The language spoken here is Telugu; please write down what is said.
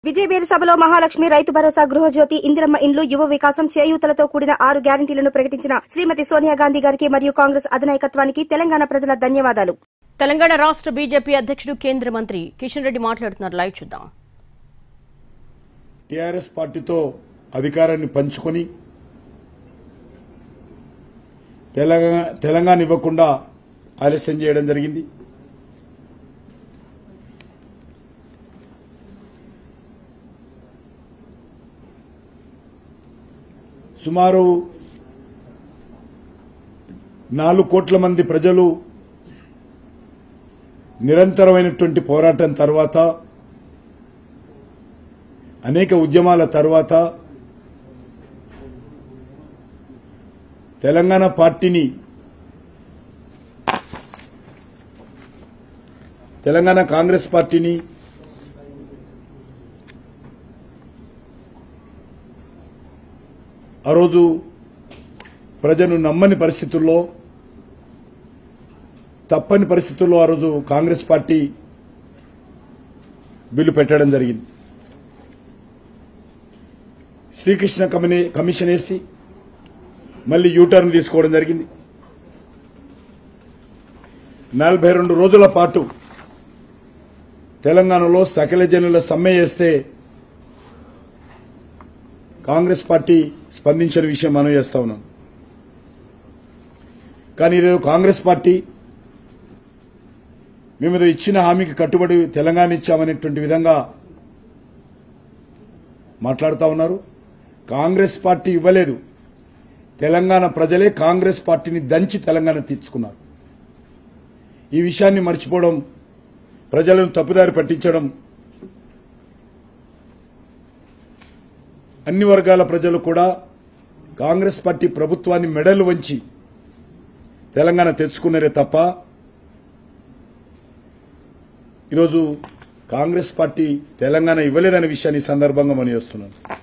విజయబేరి సభలో మహాలక్ష్మి రైతు భరోసా గృహజ్యోతి ఇందిరమ్మ ఇండ్లు యువ వికాసం చేయూతలతో కూడిన ఆరు గ్యారంటీలను ప్రకటించిన శ్రీమతి సోనియా గాంధీ గారికి మరియు కాంగ్రెస్ అధినాయకత్వానికి తెలంగాణ ప్రజల ధన్యవాదాలు తెలంగాణ రాష్ట్ర బీజేపీ అధ్యక్షుడు కేంద్ర మంత్రి కిషన్ రెడ్డి మాట్లాడుతున్నారు లైవ్ చూద్దాం టీఆర్ఎస్ పార్టీతో అధికారాన్ని పంచుకొని తెలంగాణ తెలంగాణ ఇవ్వకుండా ఆలస్యం చేయడం జరిగింది సుమారు నాలుగు కోట్ల మంది ప్రజలు నిరంతరమైనటువంటి పోరాటం తర్వాత అనేక ఉద్యమాల తర్వాత తెలంగాణ పార్టీని తెలంగాణ కాంగ్రెస్ పార్టీని ఆ రోజు ప్రజలు నమ్మని పరిస్థితుల్లో తప్పని పరిస్థితుల్లో ఆ రోజు కాంగ్రెస్ పార్టీ బిల్లు పెట్టడం జరిగింది శ్రీకృష్ణ కమిని కమిషన్ వేసి మళ్ళీ యూటర్న్ తీసుకోవడం జరిగింది నలభై రెండు రోజుల పాటు తెలంగాణలో సకల జనుల సమ్మె చేస్తే కాంగ్రెస్ పార్టీ స్పందించిన విషయం మనం చేస్తా ఉన్నాం కానీ ఇదేదో కాంగ్రెస్ పార్టీ మేము ఏదో ఇచ్చిన హామీకి కట్టుబడి తెలంగాణ ఇచ్చామనేటువంటి విధంగా మాట్లాడుతా ఉన్నారు కాంగ్రెస్ పార్టీ ఇవ్వలేదు తెలంగాణ ప్రజలే కాంగ్రెస్ పార్టీని దంచి తెలంగాణ తీర్చుకున్నారు ఈ విషయాన్ని మర్చిపోవడం ప్రజలను తప్పుదారి పట్టించడం అన్ని వర్గాల ప్రజలు కూడా కాంగ్రెస్ పార్టీ ప్రభుత్వాన్ని మెడలు వంచి తెలంగాణ తెచ్చుకున్నారే తప్ప ఈరోజు కాంగ్రెస్ పార్టీ తెలంగాణ ఇవ్వలేదనే విషయాన్ని ఈ సందర్భంగా మనం చేస్తున్నాను